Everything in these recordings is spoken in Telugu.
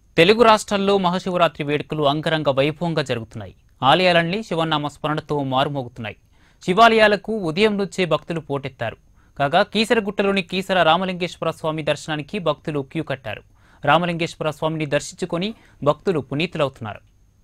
తెలుగు రాష్ట్రాల్లో మహాశివరాత్రి వేడుకలు అంగరంగ వైభవంగా జరుగుతున్నాయి ఆలయాలన్నీ శివనామ స్మరణతో మారుమోగుతున్నాయి శివాలయాలకు ఉదయం నుంచే భక్తులు పోటెత్తారు కాగా కీసరగుట్టలోని కీసర రామలింగేశ్వర స్వామి దర్శనానికి భక్తులు క్యూ కట్టారు రామలింగేశ్వర స్వామిని దర్శించుకొని భక్తులు పునీతులవుతున్నారు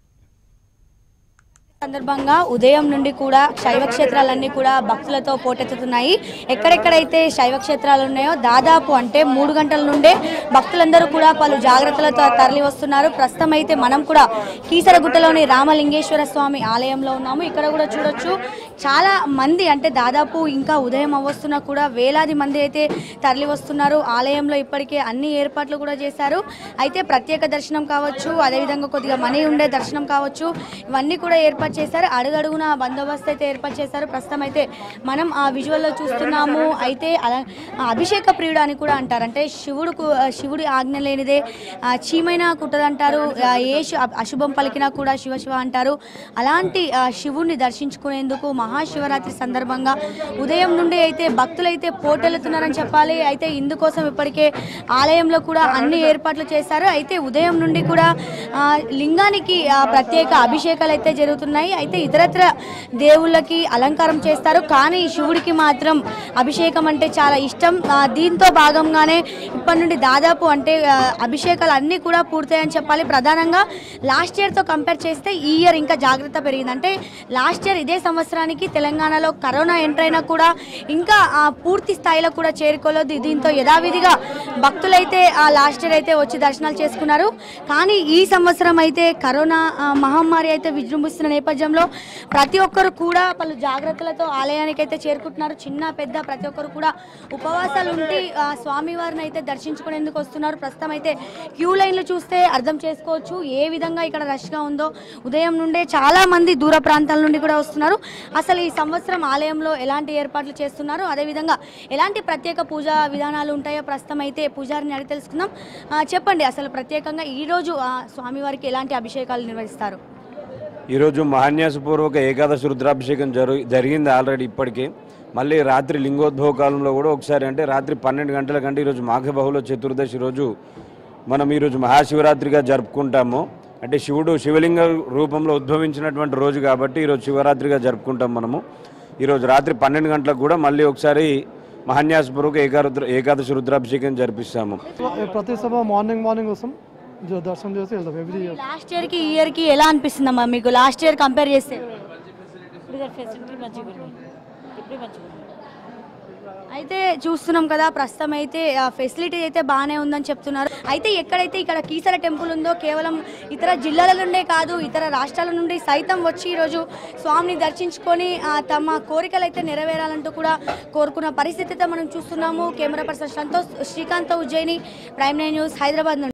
సందర్భంగా ఉదయం నుండి కూడా శైవ క్షేత్రాలన్నీ కూడా భక్తులతో పోటెత్తుతున్నాయి ఎక్కడెక్కడైతే శైవ క్షేత్రాలు ఉన్నాయో దాదాపు అంటే మూడు గంటల నుండే భక్తులందరూ కూడా పలు జాగ్రత్తలతో తరలి వస్తున్నారు ప్రస్తుతం అయితే మనం కూడా కీసరగుట్టలోని రామలింగేశ్వర స్వామి ఆలయంలో ఉన్నాము ఇక్కడ కూడా చూడొచ్చు చాలా మంది అంటే దాదాపు ఇంకా ఉదయం అవ్వస్తున్నా కూడా వేలాది మంది అయితే తరలి వస్తున్నారు ఆలయంలో ఇప్పటికే అన్ని ఏర్పాట్లు కూడా చేశారు అయితే ప్రత్యేక దర్శనం కావచ్చు అదేవిధంగా కొద్దిగా మనీ ఉండే దర్శనం కావచ్చు ఇవన్నీ కూడా ఏర్పాటు చేశారు అడుగడుగున బందోబస్తు అయితే ఏర్పాటు చేశారు ప్రస్తుతం అయితే మనం ఆ విజువల్లో చూస్తున్నాము అయితే అలా ఆ అభిషేక ప్రియుడు అని కూడా అంటారు అంటే శివుడు శివుడి ఆజ్ఞ లేనిదే ఆ, చీమైనా కుట్టదంటారు ఆ, ఏ శు- అశుభం పలికినా కూడా శివ శివ అంటారు అలాంటి ఆ, శివుణ్ణి దర్శించుకునేందుకు మహాశివరాత్రి సందర్భంగా ఉదయం నుండి అయితే భక్తులైతే పోటెళ్తున్నారని చెప్పాలి అయితే ఇందుకోసం ఇప్పటికే ఆలయంలో కూడా అన్ని ఏర్పాట్లు చేశారు అయితే ఉదయం నుండి కూడా ఆ, లింగానికి ఆ, ప్రత్యేక అభిషేకాలు అయితే జరుగుతున్నాయి అయితే ఇతరత్ర దేవుళ్ళకి అలంకారం చేస్తారు కానీ శివుడికి మాత్రం అభిషేకం అంటే చాలా ఇష్టం ఆ, దీంతో భాగంగానే ఇప్పటి నుండి దాదాపు అంటే ఆ, అభిషేకాలు అన్నీ కూడా పూర్తయ్యని చెప్పాలి ప్రధానంగా లాస్ట్ ఇయర్తో కంపేర్ చేస్తే ఈ ఇయర్ ఇంకా జాగ్రత్త పెరిగింది అంటే లాస్ట్ ఇయర్ ఇదే సంవత్సరానికి తెలంగాణలో కరోనా ఎంటర్ అయినా కూడా ఇంకా ఆ, పూర్తి స్థాయిలో కూడా చేరుకోలేదు దీంతో యథావిధిగా భక్తులైతే ఆ లాస్ట్ ఇయర్ అయితే వచ్చి దర్శనాలు చేసుకున్నారు కానీ ఈ సంవత్సరం అయితే కరోనా ఆ, మహమ్మారి అయితే విజృంభిస్తున్న నేపథ్యంలో ప్రతి ఒక్కరు కూడా పలు జాగ్రత్తలతో ఆలయానికి అయితే చేరుకుంటున్నారు చిన్న పెద్ద ప్రతి ఒక్కరు కూడా ఉపవాసాలు ఉండి ఆ, స్వామివారిని అయితే దర్శించుకునేందుకు వస్తున్నారు ప్రస్తుతం అయితే క్యూ లైన్లు చూస్తే అర్థం చేసుకోవచ్చు ఏ విధంగా ఇక్కడ రష్గా ఉందో ఉదయం నుండే చాలా మంది దూర ప్రాంతాల నుండి కూడా వస్తున్నారు అసలు ఈ సంవత్సరం ఆలయంలో ఎలాంటి ఏర్పాట్లు చేస్తున్నారు అదేవిధంగా ఎలాంటి ప్రత్యేక పూజా విధానాలు ఉంటాయో ప్రస్తుతం అయితే పూజారిని అడిగి తెలుసుకుందాం ఆ, చెప్పండి అసలు ప్రత్యేకంగా ఈ రోజు ఆ, స్వామివారికి ఎలాంటి అభిషేకాలు నిర్వహిస్తారు ఈరోజు మహాన్యాసపూర్వక ఏకాదశి రుద్రాభిషేకం జరు జరిగింది ఆల్రెడీ ఇప్పటికే మళ్ళీ రాత్రి లింగోద్భవ కాలంలో కూడా ఒకసారి అంటే రాత్రి పన్నెండు గంటల కంటే ఈరోజు మాఘ బహుళ చతుర్దశి రోజు మనం ఈరోజు మహాశివరాత్రిగా జరుపుకుంటాము అంటే శివుడు శివలింగ రూపంలో ఉద్భవించినటువంటి రోజు కాబట్టి ఈరోజు శివరాత్రిగా జరుపుకుంటాం మనము ఈరోజు రాత్రి పన్నెండు గంటలకు కూడా మళ్ళీ ఒకసారి మహాన్యాసపూర్వక ఏకారుద్ర ఏకాదశి రుద్రాభిషేకం జరిపిస్తాము ప్రతి సభ మార్నింగ్ మార్నింగ్ వస్తాం జ- దర్శనం చేసి వెళ్తాం ఎవ్రీ ఇయర్ లాస్ట్ ఇయర్ కి ఈ ఇయర్ కి ఎలా అనిపిస్తుందమ్మా మీకు లాస్ట్ ఇయర్ కంపేర్ చేస్తే ఇప్పుడు ఫెసిలిటీ మంచిగా ఉంది ఇప్పుడు మంచిగా ఉంది అయితే చూస్తున్నాం కదా ప్రస్తుతం అయితే ఫెసిలిటీ అయితే బాగానే ఉందని చెప్తున్నారు అయితే ఎక్కడైతే ఇక్కడ కీసర టెంపుల్ ఉందో కేవలం ఇతర జిల్లాల నుండే కాదు ఇతర రాష్ట్రాల నుండి సైతం వచ్చి ఈరోజు స్వామిని దర్శించుకొని ఆ, తమ కోరికలు అయితే నెరవేరాలంటూ కూడా కోరుకున్న పరిస్థితి అయితే మనం చూస్తున్నాము camera person Santosh Srikanth Ujjaini Prime Nine News Hyderabad నుండి